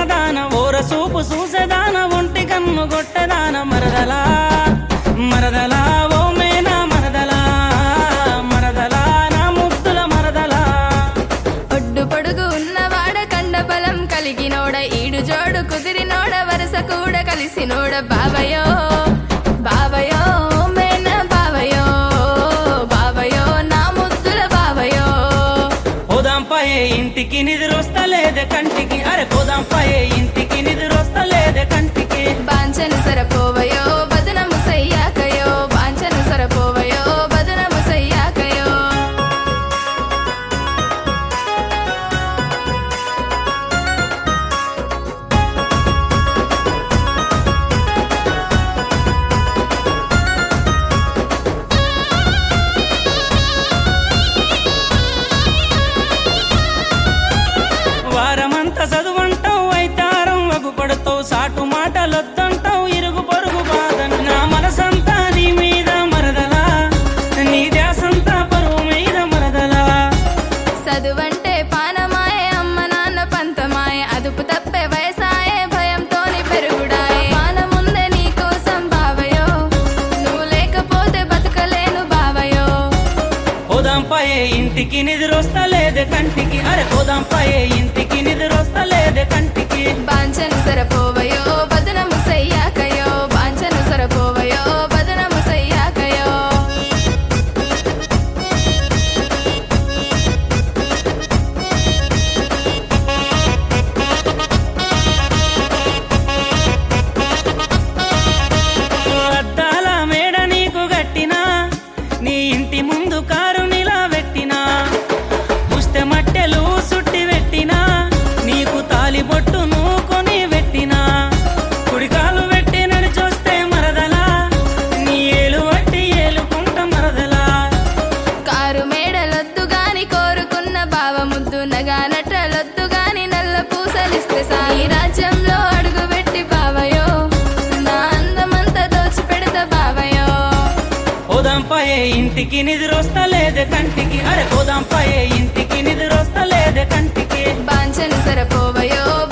దాన ఓర సూపు చూసేదాన ఒంటి కన్ను గొట్టెదాన మరదలా మరదలా ఓ మేనా మరదలా మరదలా నా ముద్దుల మరదలా ఒడ్డు పొడుగు ఉన్నవాడ కండ బలం కలిగినోడ ఈడు జోడు కుదిరినోడ వరస కూడా కలిసినోడ బావయో బావయో మేన బావయో బావయో నా ముద్దుల బావయో పోదాంపాయే ఇంటికి నిద్రొస్తలేదే కంటికి అరే పోదాంపాయే ఇంటికి నిద్రొస్తలేదే కంటికి బాంచను సరపోవయో బదనము సయ్యాకయో బాంచను సరపోవయో బదనము సయ్యాకయో వారమంతా చదువంటావు అయితారం వగుపడతావు సాటు మాటలొద్దంటావు ఇరుగు పొరుగు బాధను నా మనసంతా నీ మీద మరదలా నీ ధ్యాసంతా పరువు మీద మరదలా చదువంటే పానమాయే అమ్మ నాన్న పంతమాయే అదుపు తప్పే వయసాయే భయంతోని పెరుగుడాయే పానముందే నీ కోసం బావయో నువ్వు లేకపోతే బతకలేను బావయో పోదాంపాయే ఇంటికి నిద్రొస్తలేదే కంటికి అరే పోదాంపాయే ఇంటికి నిద్రొస్తలేదే కంటికి బాంచను సరపోవయో బదనము సయ్యాకయో బాంచను సరపోవయో బదనము సయ్యాకయో అద్దాల మేడ నీకు గట్టినా నీ ఇంటి ముందు కారు నిలా పెట్టినా పుస్తె మట్టెలు సుట్టి పెట్టినా నీకు తాలి బొట్టు నువ్వు కొని పెట్టినా కుడికాలు పెట్టి నడిచొస్తే మరదలా నీ ఏలు వట్టి ఏలుకుంట మరదలా కారు మేడలొద్దు గాని కోరుకున్న బావ ముద్దు నగానట్రలొద్దు గాని నల్ల పూసలిస్తే సాయి రాజ్యంలో అడుగు పెట్టి బావయో నా అందమంతా దోచి పెడతా బావయో పోదాంపాయే ఇంటికి నిద్రొస్తలేదే కంటికి అరే పోదాంపాయే ఇంటికి నిద్రొస్తలేదే కంటికి బాంచను సరపోవయో